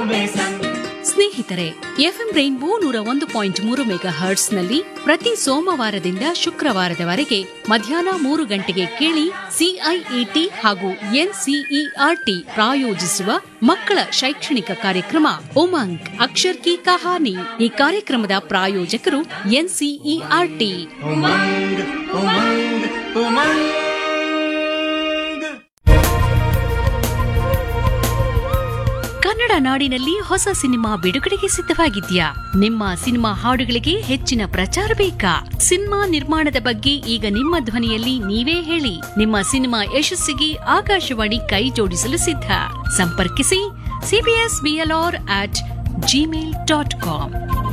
ಸ್ನೇಹಿತರೆ FM rainbow ನೂರ ಒಂದು ಪಾಯಿಂಟ್ ಮೂರು ಮೆಗಾ ಹರ್ಟ್ಸ್ನಲ್ಲಿ ಪ್ರತಿ ಸೋಮವಾರದಿಂದ ಶುಕ್ರವಾರದವರೆಗೆ ಮಧ್ಯಾಹ್ನ ಮೂರು ಗಂಟೆಗೆ ಕೇಳಿ ಸಿಐಇಟಿ ಹಾಗೂ ಎನ್ಸಿಇಆರ್ಟಿ ಪ್ರಾಯೋಜಿಸುವ ಮಕ್ಕಳ ಶೈಕ್ಷಣಿಕ ಕಾರ್ಯಕ್ರಮ ಉಮಂಗ್ ಅಕ್ಷರ್ ಕಿ ಕಹಾನಿ ಈ ಕಾರ್ಯಕ್ರಮದ ಪ್ರಾಯೋಜಕರು ಎನ್ಸಿಇಆರ್ಟಿ ಉಮಂಗ್ ಉಮಂಗ್ ಉಮಂಗ್ ಕನ್ನಡ ನಾಡಿನಲ್ಲಿ ಹೊಸ ಸಿನಿಮಾ ಬಿಡುಗಡೆಗೆ ಸಿದ್ಧವಾಗಿದ್ಯಾ ನಿಮ್ಮ ಸಿನಿಮಾ ಹಾಡುಗಳಿಗೆ ಹೆಚ್ಚಿನ ಪ್ರಚಾರ ಬೇಕಾ ಸಿನಿಮಾ ನಿರ್ಮಾಣದ ಬಗ್ಗೆ ಈಗ ನಿಮ್ಮ ಧ್ವನಿಯಲ್ಲಿ ನೀವೇ ಹೇಳಿ ನಿಮ್ಮ ಸಿನಿಮಾ ಯಶಸ್ಸಿಗೆ ಆಕಾಶವಾಣಿ ಕೈ ಜೋಡಿಸಲು ಸಿದ್ಧ ಸಂಪರ್ಕಿಸಿ CBS BLR at gmail dot com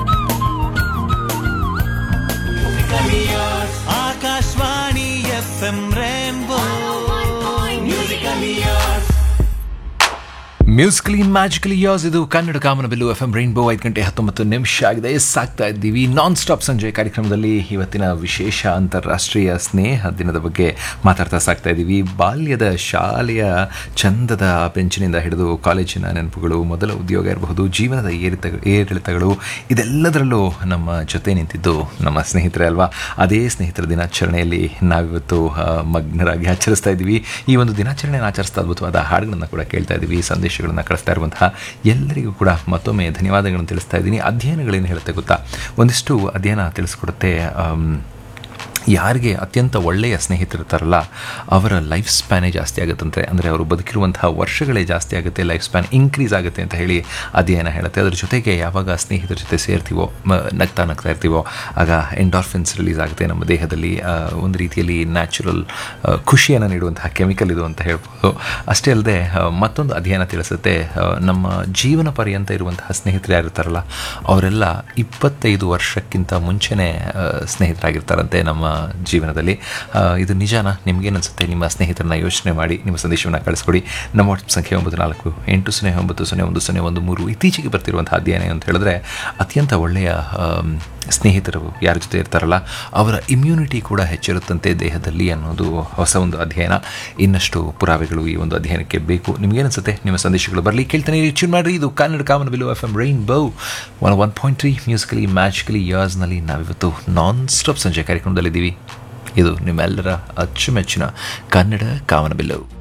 Akashvani F M Rainbow musical years musically magically ಯಾಸ್ ಇದು ಕನ್ನಡ ಕಾಮನಬಿಲ್ಲು ಎಫ್ ಎಂ ರೈನ್ಬೋ ಐದು ಗಂಟೆ ಹತ್ತೊಂಬತ್ತು ನಿಮಿಷ ಆಗಿದೆ ಸಾಕ್ತಾ ಇದ್ದೀವಿ ನಾನ್ ಸ್ಟಾಪ್ ಸಂಜೆ ಕಾರ್ಯಕ್ರಮದಲ್ಲಿ ಇವತ್ತಿನ ವಿಶೇಷ ಅಂತಾರಾಷ್ಟ್ರೀಯ ಸ್ನೇಹ ದಿನದ ಬಗ್ಗೆ ಮಾತಾಡ್ತಾ ಸಾಕ್ತಾ ಇದ್ದೀವಿ ಬಾಲ್ಯದ ಶಾಲೆಯ ಚಂದದ ಬೆಂಚಿನಿಂದ ಹಿಡಿದು ಕಾಲೇಜಿನ ನೆನಪುಗಳು ಮೊದಲ ಉದ್ಯೋಗ ಇರಬಹುದು ಜೀವನದ ಏರಿತ ಏರಿಳಿತಗಳು ಇದೆಲ್ಲದರಲ್ಲೂ ನಮ್ಮ ಜೊತೆ ನಿಂತಿದ್ದು ನಮ್ಮ ಸ್ನೇಹಿತರೇ ಅಲ್ವಾ ಅದೇ ಸ್ನೇಹಿತರ ದಿನಾಚರಣೆಯಲ್ಲಿ ನಾವಿವತ್ತು ಆ, ಮಗ್ನರಾಗಿ ಆಚರಿಸ್ತಾ ಇದ್ದೀವಿ ಈ ಒಂದು ದಿನಾಚರಣೆಯನ್ನು ಆಚರಿಸ್ತಾ ಅದ್ಭುತವಾದ ಹಾಡುಗಳನ್ನು ಕೂಡ ಕೇಳ್ತಾ ಇದ್ದೀವಿ ಸಂದೇಶಗಳನ್ನು ಕಳಿಸ್ತಾ ಇರುವಂತಹ ಎಲ್ಲರಿಗೂ ಕೂಡ ಮತ್ತೊಮ್ಮೆ ಧನ್ಯವಾದಗಳನ್ನು ತಿಳಿಸ್ತಾ ಇದ್ದೀನಿ ಅಧ್ಯಯನಗಳೇನು ಹೇಳುತ್ತೆ ಗೊತ್ತಾ ಒಂದಿಷ್ಟು ಅಧ್ಯಯನ ತಿಳಿಸ್ಕೊಡುತ್ತೆ ಆಮ್, ಯಾರಿಗೆ ಅತ್ಯಂತ ಒಳ್ಳೆಯ ಸ್ನೇಹಿತರಿರ್ತಾರಲ್ಲ ಅವರ ಲೈಫ್ ಸ್ಪ್ಯಾನೇ ಜಾಸ್ತಿ ಆಗುತ್ತಂತೆ ಅಂದರೆ ಅವರು ಬದುಕಿರುವಂತಹ ವರ್ಷಗಳೇ ಜಾಸ್ತಿ ಆಗುತ್ತೆ ಲೈಫ್ ಸ್ಪ್ಯಾನ್ ಇನ್ಕ್ರೀಸ್ ಆಗುತ್ತೆ ಅಂತ ಹೇಳಿ ಅಧ್ಯಯನ ಹೇಳುತ್ತೆ ಅದ್ರ ಜೊತೆಗೆ ಯಾವಾಗ ಸ್ನೇಹಿತರ ಜೊತೆ ಸೇರ್ತೀವೋ ಮ- ನಗ್ತಾ ನಗ್ತಾ ಇರ್ತೀವೋ ಆಗ ಎಂಡಾರ್ಫಿನ್ಸ್ ರಿಲೀಸ್ ಆಗುತ್ತೆ ನಮ್ಮ ದೇಹದಲ್ಲಿ ಆ, ಒಂದು ರೀತಿಯಲ್ಲಿ ನ್ಯಾಚುರಲ್ ಖುಷಿಯನ್ನು ನೀಡುವಂತಹ ಕೆಮಿಕಲ್ ಇದು ಅಂತ ಹೇಳ್ಬೋದು ಅಷ್ಟೇ ಅಲ್ಲದೆ ಮತ್ತೊಂದು ಅಧ್ಯಯನ ತಿಳಿಸುತ್ತೆ ಆ, ನಮ್ಮ ಜೀವನ ಪರ್ಯಂತ ಇರುವಂತಹ ಸ್ನೇಹಿತರು ಯಾರಿರ್ತಾರಲ್ಲ ಅವರೆಲ್ಲ ಇಪ್ಪತ್ತೈದು ವರ್ಷಕ್ಕಿಂತ ಮುಂಚೆನೇ ಆ, ಸ್ನೇಹಿತರಾಗಿರ್ತಾರಂತೆ ನಮ್ಮ ಜೀವನದಲ್ಲಿ ಆ, ಇದು ನಿಜಾನ ನಿಮ್ಗೇನು ಅನ್ಸುತ್ತೆ ನಿಮ್ಮ ಸ್ನೇಹಿತರನ್ನ ಯೋಚನೆ ಮಾಡಿ ನಿಮ್ಮ ಸಂದೇಶವನ್ನು ಕಳಿಸ್ಕೊಡಿ ನಮ್ಮ ವಾಟ್ಸಪ್ ಸಂಖ್ಯೆ ಒಂಬತ್ತು ನಾಲ್ಕು ಎಂಟು ಸೊನ್ನೆ ಒಂಬತ್ತು ಸೊನ್ನೆ ಒಂದು ಸೊನ್ನೆ ಒಂದು ಮೂರು ಇತ್ತೀಚೆಗೆ ಬರ್ತಿರುವಂತಹ ಅಧ್ಯಯನ ಅಂತ ಹೇಳಿದ್ರೆ ಅತ್ಯಂತ ಒಳ್ಳೆಯ ಆಮ್, ಸ್ನೇಹಿತರು ಯಾರ ಜೊತೆ ಇರ್ತಾರಲ್ಲ ಅವರ ಇಮ್ಯುನಿಟಿ ಕೂಡ ಹೆಚ್ಚಿರುತ್ತಂತೆ ದೇಹದಲ್ಲಿ ಅನ್ನೋದು ಹೊಸ ಒಂದು ಅಧ್ಯಯನ ಇನ್ನಷ್ಟು ಪುರಾವೆಗಳು ಈ ಒಂದು ಅಧ್ಯಯನಕ್ಕೆ ಬೇಕು ನಿಮ್ಗೇನಿಸುತ್ತೆ ನಿಮ್ಮ ಸಂದೇಶಗಳು ಬರಲಿ ಕೇಳ್ತಾನೆ ಟ್ಯೂನ್ ಮಾಡಿರಿ ಇದು Kannada Kamanabillu F M Rainbow one one point three musically magically ಇಯರ್ಸ್ನಲ್ಲಿ ನಾವಿವತ್ತು ನಾನ್ ಸ್ಟಾಪ್ ಸಂಜೆ ಕಾರ್ಯಕ್ರಮದಲ್ಲಿದ್ದೀವಿ ಇದು ನಿಮ್ಮೆಲ್ಲರ ಅಚ್ಚುಮೆಚ್ಚಿನ ಕನ್ನಡ ಕಾಮನಬಿಲ್ಲು